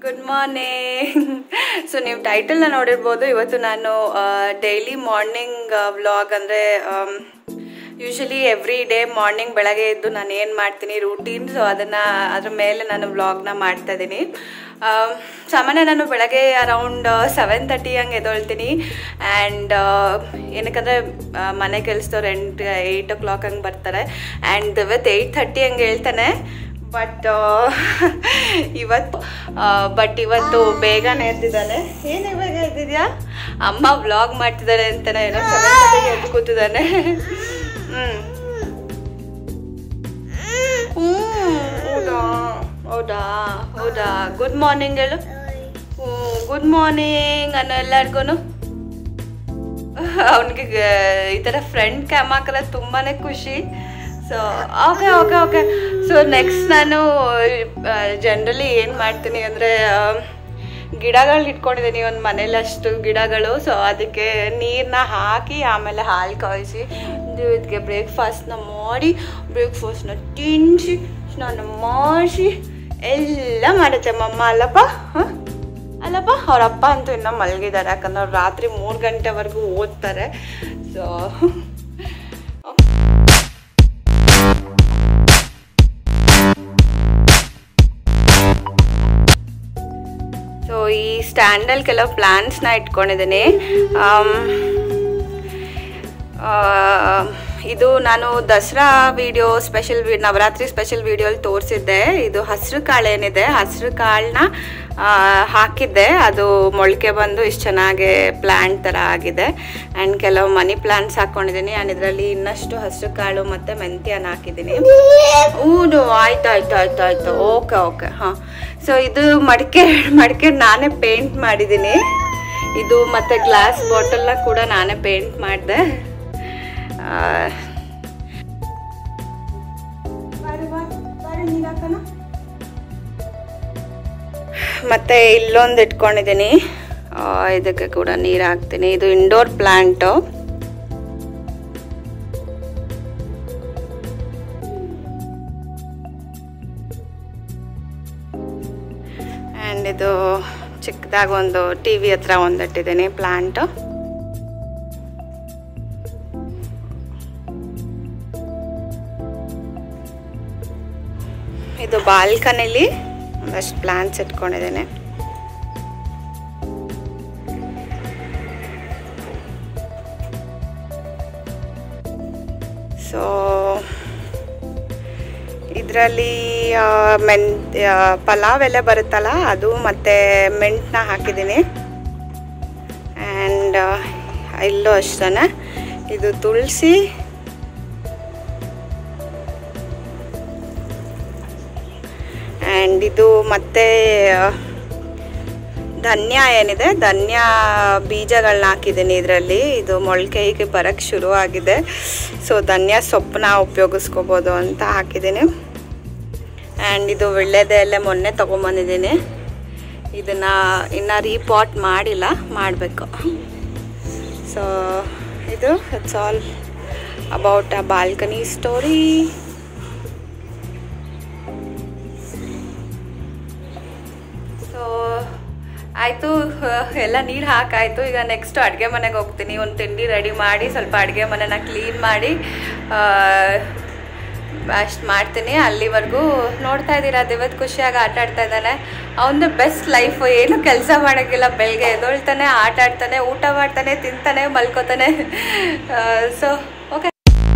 good morning so ನೀವು ಟೈಟಲ್ನ ನೋಡಿರ್ಬೋದು ಇವತ್ತು ನಾನು ಡೈಲಿ ಮಾರ್ನಿಂಗ್ ವ್ಲಾಗ್ ಅಂದರೆ ಯೂಶಲಿ ಎವ್ರಿ ಡೇ ಮಾರ್ನಿಂಗ್ ಬೆಳಗ್ಗೆ ಎದ್ದು ನಾನು ಏನು ಮಾಡ್ತೀನಿ ರೂಟೀನ್ ಸೊ ಅದನ್ನು ಅದ್ರ ಮೇಲೆ ನಾನು ವ್ಲಾಗ್ನ ಮಾಡ್ತಾ ಇದ್ದೀನಿ ಸಾಮಾನ್ಯ ನಾನು ಬೆಳಗ್ಗೆ ಅರೌಂಡ್ ಸೆವೆನ್ ತರ್ಟಿ ಹಂಗೆ ಎದ್ದೊಳ್ತೀನಿ ಆ್ಯಂಡ್ ಏನಕ್ಕಂದರೆ ಮನೆ ಕೆಲಸದವ್ರು ಎಂಟು ಏಯ್ಟ್ ಓ ಕ್ಲಾಕ್ ಹಂಗೆ ಬರ್ತಾರೆ ಆ್ಯಂಡ್ ಇವತ್ತು ಏಯ್ಟ್ ಥರ್ಟಿ ಹಂಗೆ ಹೇಳ್ತಾನೆ ಬಟ್ ಇವತ್ತು ಬಟ್ ಇವತ್ತು ಬೇಗನೆ ಎದ್ದಿದ್ದಾನೆ ಏನು ಇವಾಗ ಎದ್ದಿದ್ಯಾ ಅಮ್ಮ ವ್ಲಾಗ್ ಮಾಡ್ತಿದ್ದಾರೆ ಅಂತಾನೆ ಏನೋ ಸೆವೆನ್ ಎದ್ದು ಕೂತಿದ್ದಾನೆ ಹ್ಮ್ ಹೌದಾ ಹೌದಾ ಹೌದಾ ಗುಡ್ ಮಾರ್ನಿಂಗ್ ಹೇಳು ಗುಡ್ ಮಾರ್ನಿಂಗ್ ಅನ್ನೋ ಎಲ್ಲರಿಗೂ ಅವನಿಗೆ ಈ ಥರ ಫ್ರೆಂಡ್ ಕ್ಯಾಮ್ ಹಾಕಲ್ಲ ತುಂಬಾ ಖುಷಿ so okay okay okay so next ನಾನು ಜನರಲಿ ಏನು ಮಾಡ್ತೀನಿ ಅಂದರೆ ಗಿಡಗಳು ಇಟ್ಕೊಂಡಿದ್ದೀನಿ ಒಂದು ಮನೇಲಿ ಅಷ್ಟು ಗಿಡಗಳು ಸೊ ಅದಕ್ಕೆ ನೀರನ್ನ ಹಾಕಿ ಆಮೇಲೆ ಹಾಲು ಕಾಯಿಸಿ ಇದಕ್ಕೆ ಬ್ರೇಕ್ಫಾಸ್ಟ್ನ ಮಾಡಿ ಬ್ರೇಕ್ಫಾಸ್ಟ್ನ ತಿನ್ನಿಸಿ ಸ್ನಾನ ಮಾಡಿಸಿ ಎಲ್ಲ ಮಾಡುತ್ತೆ ಮಮ್ಮ ಅಲ್ಲಪ್ಪ ಹಾಂ ಅಲ್ಲಪ್ಪ ಅವರಪ್ಪ ಅಂತೂ ಇನ್ನೂ ಮಲಗಿದ್ದಾರೆ ಯಾಕಂದ್ರೆ ಅವ್ರು ರಾತ್ರಿ ಮೂರು ಗಂಟೆವರೆಗೂ ಓದ್ತಾರೆ ಸೊ ಸೊ ಈ ಸ್ಟ್ಯಾಂಡಲ್ಲಿ ಕೆಲವು ಪ್ಲ್ಯಾನ್ಸ್ನ ಇಟ್ಕೊಂಡಿದ್ದೀನಿ ಇದು ನಾನು Dasara video special Navaratri special ವಿಡಿಯೋಲಿ ತೋರಿಸಿದ್ದೆ ಇದು ಹಸಿರು ಕಾಳು ಏನಿದೆ ಹಸಿರು ಕಾಳನ್ನ ಹಾಕಿದ್ದೆ ಅದು ಮೊಳಕೆ ಬಂದು ಇಷ್ಟು ಚೆನ್ನಾಗಿ ಪ್ಲ್ಯಾಂಟ್ ಥರ ಆಗಿದೆ ಆ್ಯಂಡ್ ಕೆಲವು ಮನಿ ಪ್ಲ್ಯಾಂಟ್ಸ್ ಹಾಕ್ಕೊಂಡಿದ್ದೀನಿ ಆ್ಯಂಡ್ ಇದರಲ್ಲಿ ಇನ್ನಷ್ಟು ಹಸಿರು ಕಾಳು ಮತ್ತು ಮೆಂತ್ಯನ ಹಾಕಿದ್ದೀನಿ ಹೌದು ಆಯ್ತು ಆಯ್ತು ಆಯ್ತು ಆಯ್ತು ಓಕೆ ಓಕೆ ಹಾಂ ಸೊ ಇದು ಮಡಿಕೆ ಮಡಿಕೆ ನಾನೇ ಪೇಂಟ್ ಮಾಡಿದ್ದೀನಿ ಇದು ಮತ್ತು ಗ್ಲಾಸ್ ಬಾಟಲ್ನ ಕೂಡ ನಾನೇ ಪೇಂಟ್ ಮಾಡಿದೆ ಮತ್ತೆ ಇಲ್ಲೊಂದು ಇಟ್ಕೊಂಡಿದ್ದೀನಿ ಇದಕ್ಕೆ ಕೂಡ ನೀರು ಹಾಕ್ತೀನಿ ಇದು ಇಂಡೋರ್ ಪ್ಲಾಂಟು ಆ್ಯಂಡ್ ಇದು ಚಿಕ್ಕದಾಗಿ ಒಂದು ಟಿ ವಿ ಹತ್ರ ಒಂದು ಇಟ್ಟಿದ್ದೀನಿ ಪ್ಲಾಂಟು ಇದು ಬಾಲ್ಕನಿಲಿ ಒಂದಷ್ಟು ಪ್ಲಾಂಟ್ಸ್ ಇಟ್ಕೊಂಡಿದ್ದೇನೆ ಸೊ ಇದರಲ್ಲಿ ಮೆಂತ್ ಪಲಾವ್ ಎಲೆ ಬರುತ್ತಲ್ಲ ಅದು ಮತ್ತು ಮೆಂಟ್ನ ಹಾಕಿದ್ದೀನಿ ಆ್ಯಂಡ್ ಇಲ್ಲೂ ಅಷ್ಟೇ ಇದು ತುಳಸಿ ಆ್ಯಂಡ್ ಇದು ಮತ್ತೆ ಧನ್ಯ ಏನಿದೆ ಧನ್ಯ ಬೀಜಗಳನ್ನ ಹಾಕಿದ್ದೀನಿ ಇದರಲ್ಲಿ ಇದು ಮೊಳಕೆಗೆ ಬರೋಕ್ಕೆ ಶುರು ಆಗಿದೆ ಸೊ ಧನ್ಯ ಸೊಪ್ಪನ್ನ ಉಪಯೋಗಿಸ್ಕೋಬೋದು ಅಂತ ಹಾಕಿದ್ದೀನಿ ಆ್ಯಂಡ್ ಇದು ವಿಳ್ಳೆದೆಲೆ ಮೊನ್ನೆ ತೊಗೊಂಬಂದಿದ್ದೀನಿ ಇದನ್ನು ಇನ್ನು ರೀಪಾಟ್ ಮಾಡಿಲ್ಲ ಮಾಡಬೇಕು ಸೊ ಇದು it's all about a balcony story so ಆಯಿತು ಎಲ್ಲ ನೀರು ಹಾಕಾಯಿತು ಈಗ ನೆಕ್ಸ್ಟ್ ಅಡುಗೆ ಮನೆಗೆ ಹೋಗ್ತೀನಿ ಒಂದು ತಿಂಡಿ ರೆಡಿ ಮಾಡಿ ಸ್ವಲ್ಪ ಅಡುಗೆ ಮನೆನ ಕ್ಲೀನ್ ಮಾಡಿ ಅಷ್ಟು ಮಾಡ್ತೀನಿ ಅಲ್ಲಿವರೆಗೂ ನೋಡ್ತಾ ಇದ್ದೀರಾ ದಿವತ್ ಖುಷಿಯಾಗಿ ಆಟ ಆಡ್ತಾ ಇದ್ದಾನೆ ಅವನದು ಬೆಸ್ಟ್ ಲೈಫ್ ಏನು ಕೆಲಸ ಮಾಡೋಕ್ಕಿಲ್ಲ ಬೆಳಗ್ಗೆ ಎದೊಳ್ತಾನೆ ಆಟ ಆಡ್ತಾನೆ ಊಟ ಮಾಡ್ತಾನೆ ತಿಂತಾನೆ ಮಲ್ಕೋತಾನೆ ಸೊ ಓಕೆ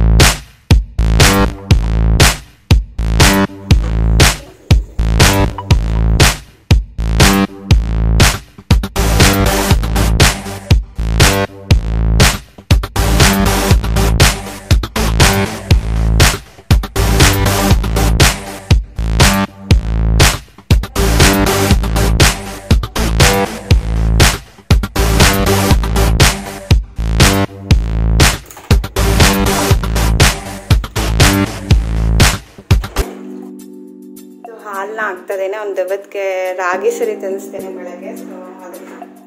ಹಾಲನ್ನ ಹಾಕ್ತದೇನೆ ಒಂದು ದೆವ್ವಕ್ಕೆ ರಾಗಿ ಸರಿ ತಿನ್ನಿಸ್ತೇನೆ ಬೆಳಗ್ಗೆ ಸೊ ಅದನ್ನ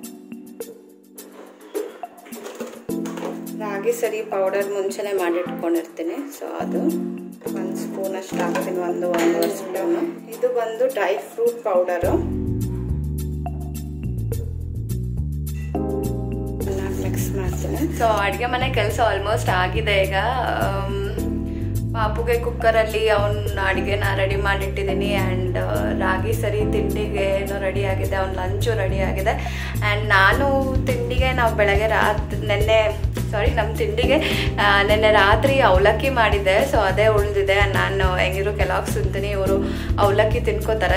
ರಾಗಿ ಸರಿ ಪೌಡರ್ ಮುಂಚೆನೆ ಮಾಡಿಟ್ಕೊಂಡಿರ್ತೀನಿ ಸೊ ಅದು ಒಂದು ಸ್ಪೂನ್ ಅಷ್ಟು ಹಾಕ್ತೀನಿ ಒಂದು ಒಂದೂವರೆ ಸ್ಪೂನು ಇದು ಬಂದು ಡ್ರೈ ಫ್ರೂಟ್ ಪೌಡರು ಮಾಡ್ತೀನಿ ಸೊ ಅಡುಗೆ ಮನೆ ಕೆಲಸ ಆಲ್ಮೋಸ್ಟ್ ಆಗಿದೆ ಈಗ ಆಮ್, ಪಾಪುಗೆ ಕುಕ್ಕರಲ್ಲಿ ಅವನ ಅಡುಗೆನ ರೆಡಿ ಮಾಡಿಟ್ಟಿದ್ದೀನಿ ಆ್ಯಂಡ್ ರಾಗಿ ಸರಿ ತಿಂಡಿಗೆ ಏನೋ ರೆಡಿ ಆಗಿದೆ ಅವ್ನ ಲಂಚು ರೆಡಿ ಆಗಿದೆ ಆ್ಯಂಡ್ ನಾನು ತಿಂಡಿಗೆ ನಾವು ಬೆಳಗ್ಗೆ ರಾತ್ರಿ ನೆನ್ನೆ ಸಾರಿ ನಮ್ಮ ತಿಂಡಿಗೆ ಆ, ನೆನ್ನೆ ರಾತ್ರಿ ಅವಲಕ್ಕಿ ಮಾಡಿದ್ದೆ ಸೊ ಅದೇ ಉಳಿದಿದೆ ನಾನು ಹೆಂಗಿದ್ರು ಕೆಲವಾಗ ತಿಂತೀನಿ ಇವರು ಅವಲಕ್ಕಿ ತಿನ್ಕೋತಾರೆ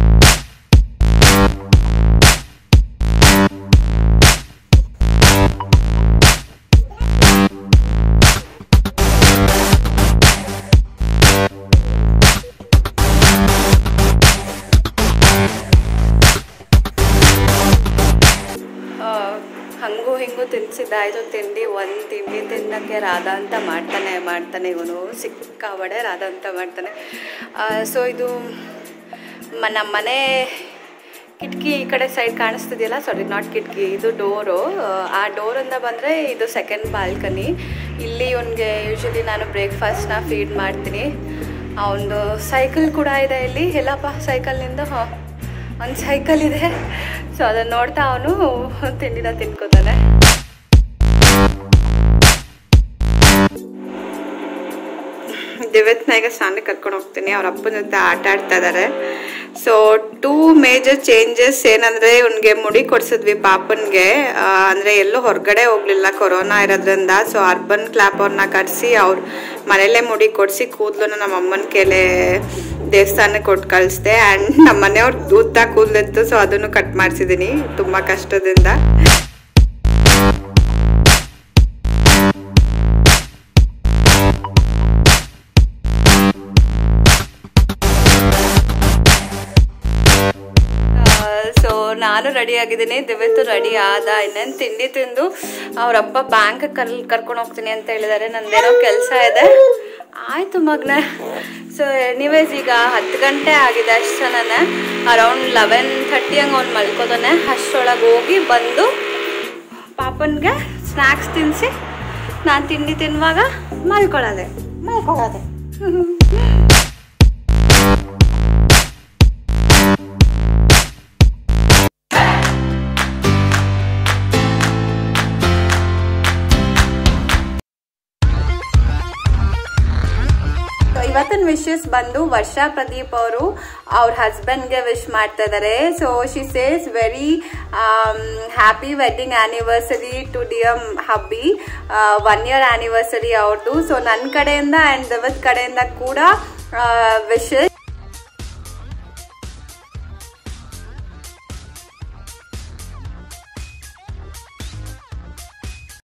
ಆ, ಹಂಗೂ ಹಿಂಗೂ ತಿನ್ಸಿದ್ದಾಯ್ತು ತಿಂಡಿ ಒಂದು ತಿಂಡಿ ತಿನ್ನೋಕ್ಕೆ ರಾಧಾ ಅಂತ ಮಾಡ್ತಾನೆ ಮಾಡ್ತಾನೆ ಇವನು ಸಿಕ್ಕಾಬಡೆ ರಾಧಾ ಅಂತ ಮಾಡ್ತಾನೆ ಸೊ ಇದು ಮ ನಮ್ಮ ಮನೆ ಕಿಟಕಿ ಈ ಕಡೆ ಸೈಡ್ ಕಾಣಿಸ್ತಿದೆಯಲ್ಲ ಸಾರಿ ನಾಟ್ ಕಿಟಕಿ ಇದು ಡೋರು ಆ ಡೋರಿಂದ ಬಂದರೆ ಇದು ಸೆಕೆಂಡ್ ಬಾಲ್ಕನಿ ಇಲ್ಲಿ ಇವನಿಗೆ ಯೂಶ್ವಲಿ ನಾನು ಬ್ರೇಕ್ಫಾಸ್ಟ್ನ ಫೀಡ್ ಮಾಡ್ತೀನಿ ಅವನದು ಸೈಕಲ್ ಕೂಡ ಇದೆ ಇಲ್ಲಿ ಎಲ್ಲಪ್ಪ ಸೈಕಲ್ನಿಂದ ಹಾಂ ಒಂದು ಸೈಕಲ್ ಇದೆ ಸೊ ಅದನ್ನು ನೋಡ್ತಾ ಅವನು ತಿಂಡಿನ ತಿನ್ಕೋತಾನೆ ದಿವ್ಯತ್ನ ಈಗ ಸ್ನಾನಕ್ಕೆ ಕರ್ಕೊಂಡು ಹೋಗ್ತೀನಿ ಅವ್ರ ಅಪ್ಪನ ಜೊತೆ ಆಟ ಆಡ್ತಾ ಇದ್ದಾರೆ ಸೊ ಟೂ ಮೇಜರ್ ಚೇಂಜಸ್ ಏನಂದ್ರೆ ಇವ್ನಿಗೆ ಮುಡಿ ಕೊಡ್ಸಿದ್ವಿ ಪಾಪನ್ಗೆ ಆ, ಅಂದ್ರೆ ಎಲ್ಲೂ ಹೊರಗಡೆ ಹೋಗ್ಲಿಲ್ಲ ಕೊರೋನಾ ಇರೋದ್ರಿಂದ ಸೊ ಅರ್ಬನ್ ಕ್ಲಾಪ್ ಅವ್ರನ್ನ ಕರೆಸಿ ಅವ್ರ ಮನೇಲೆ ಮುಡಿ ಕೊಡಿಸಿ ಕೂದಲನ್ನ ನಮ್ಮ ಅಮ್ಮನ ಕೆಲೆ ದೇವಸ್ಥಾನಕ್ಕೆ ಕೊಟ್ಟು ಕಳಿಸ್ದೆ ಆ್ಯಂಡ್ ನಮ್ಮ ಮನೆಯವ್ರು ಉದ್ದ ಕೂದಲಿತ್ತು ಸೊ ಅದನ್ನು ಕಟ್ ಮಾಡಿಸಿದ್ದೀನಿ ತುಂಬ ಕಷ್ಟದಿಂದ ಸೊ ನಾನು ರೆಡಿ ಆಗಿದ್ದೀನಿ ದಿವ್ಯತ್ತು ರೆಡಿ ಆದ ಇನ್ನೇನು ತಿಂಡಿ ತಿಂದು ಅವರಪ್ಪ ಬ್ಯಾಂಕ್ ಕರ್ ಕರ್ಕೊಂಡು ಹೋಗ್ತೀನಿ ಅಂತ ಹೇಳಿದ್ದಾರೆ ನಂದೇನೋ ಕೆಲಸ ಇದೆ ಆಯಿತು ಮಗನೆ ಸೊ ಎನಿವೇಸ್ ಈಗ ಹತ್ತು ಗಂಟೆ ಆಗಿದೆ ಅಷ್ಟು ಜನನೇ ಅರೌಂಡ್ ಲೆವೆನ್ ಥರ್ಟಿ ಹಂಗೆ ಅವ್ನು ಮಲ್ಕೋತಾನೆ ಅಷ್ಟರೊಳಗೆ ಹೋಗಿ ಬಂದು ಪಾಪನ್ಗೆ ಸ್ನ್ಯಾಕ್ಸ್ ತಿನ್ನಿಸಿ ನಾನು ತಿಂಡಿ ತಿನ್ನುವಾಗ ಮಲ್ಕೊಳ್ಳೋದೆ ಮಲ್ಕೊಳ್ಳೋದೆ ಇವತ್ತಿನ ವಿಶಸ್ ಬಂದು ವರ್ಷಾ ಪ್ರದೀಪ್ ಅವರು ಅವ್ರ ಹಸ್ಬೆಂಡ್ಗೆ ವಿಶ್ ಮಾಡ್ತಾ ಇದ್ದಾರೆ so she says very happy wedding anniversary to dear hubby one year anniversary ಅವ್ರದ್ದು ಸೊ ನನ್ನ ಕಡೆಯಿಂದ ಆ್ಯಂಡ್ ದಿವತ್ ಕಡೆಯಿಂದ ಕೂಡ ವಿಶಸ್